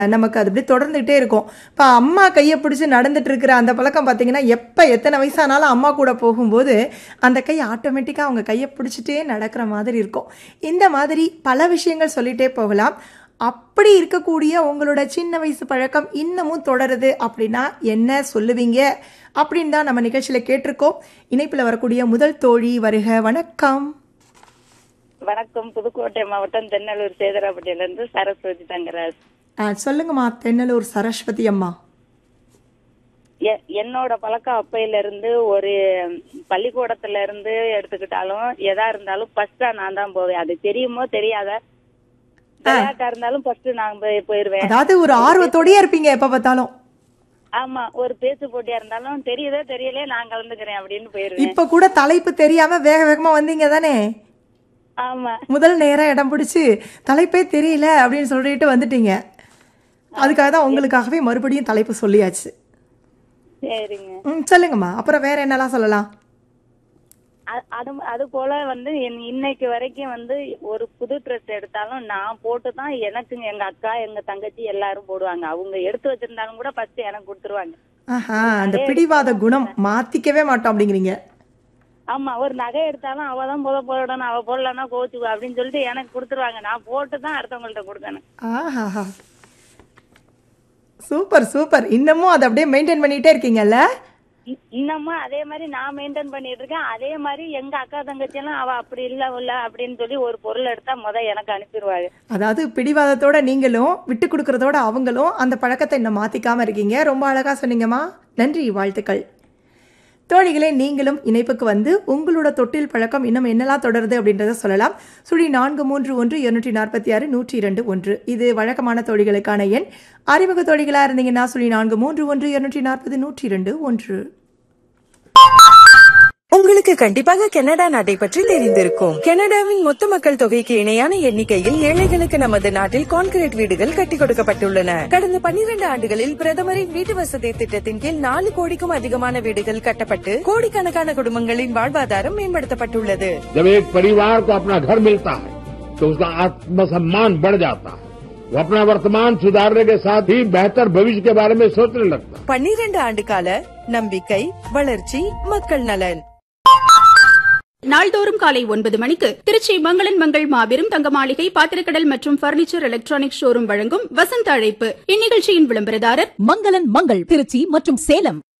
நமக்கு அது அப்படியே தொடர்ந்துகிட்டே இருக்கும் இப்போ அம்மா கையை பிடிச்சி நடந்துட்டு இருக்கிற அந்த பழக்கம் பார்த்தீங்கன்னா எப்போ எத்தனை வயசானாலும் அம்மா கூட போகும்போது அந்த கை ஆட்டோமேட்டிக்காக அவங்க கையை பிடிச்சிட்டே நடக்கிற மாதிரி இருக்கும் இந்த மாதிரி பல விஷயங்கள் சொல்லிட்டே போகலாம் அப்படி இருக்கக்கூடிய உங்களோட சின்ன வயசு பழக்கம் இன்னமும் தொடருது அப்படின்னா என்ன சொல்லுவீங்க அப்படின்னு தான் நம்ம நிகழ்ச்சியில் கேட்டிருக்கோம் இணைப்பில் வரக்கூடிய முதல் தோழி வருக வணக்கம் வணக்கம் புதுக்கோட்டை மாவட்டம் தென்னலூர் சேதராப்பட்டியில இருந்து சரஸ்வதி தங்கராஜ் ஆ, சொல்லுங்கம்மா தென்னலூர் சரஸ்வதி அம்மா எ- என்னோட பழக்கம் அப்பையில இருந்து ஒரு பள்ளிக்கூடத்துல இருந்து எடுத்துக்கிட்டாலும் எதா இருந்தாலும் ஃபர்ஸ்டா நான் தான் போவேன் அது தெரியுமோ தெரியாத விளையாட்டா இருந்தாலும் ஃபர்ஸ்ட் நான் போய் போயிருவேன் அதாவது ஒரு ஆர்வத்தோடயே இருப்பீங்க எப்ப பார்த்தாலும் ஆமா ஒரு பேச்சு போட்டியா இருந்தாலும் தெரியுதோ தெரியலையே நான் கலந்துக்கிறேன் அப்படின்னு போயிருவேன் இப்ப கூட தலைப்பு தெரியாம வேக வேகமா வந்தீங்க தானே ஆமா முதல் நேரம் இடம் பிடிச்சு தலைப்பே தெரியல அப்படின்னு சொல்லிட்டு வந்துட்டீங்க அதுக்காக தான் உங்களுக்காகவே மறுபடியும் தலைப்பு சொல்லியாச்சு சரிங்க ம் சொல்லுங்கம்மா அப்புறம் வேற என்னலாம் சொல்லலாம் அ- அது அது போல வந்து என் இன்னைக்கு வரைக்கும் வந்து ஒரு புது ட்ரெஸ் எடுத்தாலும் நான் போட்டு தான் எனக்கு எங்க அக்கா எங்க தங்கச்சி எல்லாரும் போடுவாங்க அவங்க எடுத்து வச்சிருந்தாலும் கூட ஃபர்ஸ்ட் எனக்கு கொடுத்துருவாங்க ஆஹா அந்த பிடிவாத குணம் மாத்திக்கவே மாட்டோம் அப்படிங்கிறீங்க ஆமா ஒரு நகை எடுத்தாலும் அவ தான் போத போடணும் அவ போடலன்னா கோச்சுக்குவா அப்படின்னு சொல்லிட்டு எனக்கு கொடுத்துருவாங்க நான் போட்டு தான் அடுத்தவங்கள்ட்ட கொடுக்கணும் ஆஹா சூப்பர் சூப்பர் இன்னமும் அதை அப்படியே மெயின்டைன் பண்ணிட்டே இருக்கீங்கல்ல இ- இன்னமும் அதே மாதிரி நான் மெயின்டைன் பண்ணிட்டு இருக்கேன் அதே மாதிரி எங்க அக்கா தங்கச்சி எல்லாம் அவ அப்படி இல்ல இல்ல அப்படின்னு சொல்லி ஒரு பொருள் எடுத்தா முத எனக்கு அனுப்பிடுவாங்க அதாவது பிடிவாதத்தோட நீங்களும் விட்டு கொடுக்கறதோட அவங்களும் அந்த பழக்கத்தை இன்னும் மாத்திக்காம இருக்கீங்க ரொம்ப அழகா சொன்னீங்கம்மா நன்றி வாழ்த்துக்கள் தோழிகளே நீங்களும் இணைப்புக்கு வந்து உங்களோட தொட்டில் பழக்கம் இன்னும் என்னெல்லாம் தொடருது அப்படின்றத சொல்லலாம் சுழி நான்கு மூன்று ஒன்று இருநூற்றி நாற்பத்தி ஆறு நூற்றி இரண்டு ஒன்று இது வழக்கமான தோழிகளுக்கான எண் அறிமுக தோழிகளாக இருந்தீங்கன்னா சுழி நான்கு மூன்று ஒன்று இருநூற்றி நாற்பது நூற்றி இரண்டு ஒன்று உங்களுக்கு கண்டிப்பாக கனடா நாட்டை பற்றி தெரிந்திருக்கும் கனடாவின் மொத்த மக்கள் தொகைக்கு இணையான எண்ணிக்கையில் ஏழைகளுக்கு நமது நாட்டில் கான்கிரீட் வீடுகள் கட்டிக் கொடுக்கப்பட்டுள்ளன கடந்த 12 ஆண்டுகளில் பிரதமரின் வீட்டு வசதி திட்டத்தின் கீழ் நாலு கோடிக்கும் அதிகமான வீடுகள் கட்டப்பட்டு கோடிக்கணக்கான குடும்பங்களின் வாழ்வாதாரம் மேம்படுத்தப்பட்டுள்ளது जब एक परिवार को अपना घर मिलता है तो उसका आत्मसम्मान बढ़ जाता है वो अपना वर्तमान सुधारने के साथ ही बेहतर भविष्य के बारे में सोचने लगता है 12 ஆண்டு கால நம்பிக்கை வளர்ச்சி மக்கள் நலன் நாள்தோறும் காலை ஒன்பது மணிக்கு திருச்சி மங்களன் மங்கள் மாபெரும் தங்க மாளிகை பாத்திரக்கடல் மற்றும் பர்னிச்சர் எலக்ட்ரானிக் ஷோரூம் வழங்கும் வசந்த அழைப்பு இந்நிகழ்ச்சியின் விளம்பரதாரர் மங்களன் மங்கள் திருச்சி மற்றும் சேலம்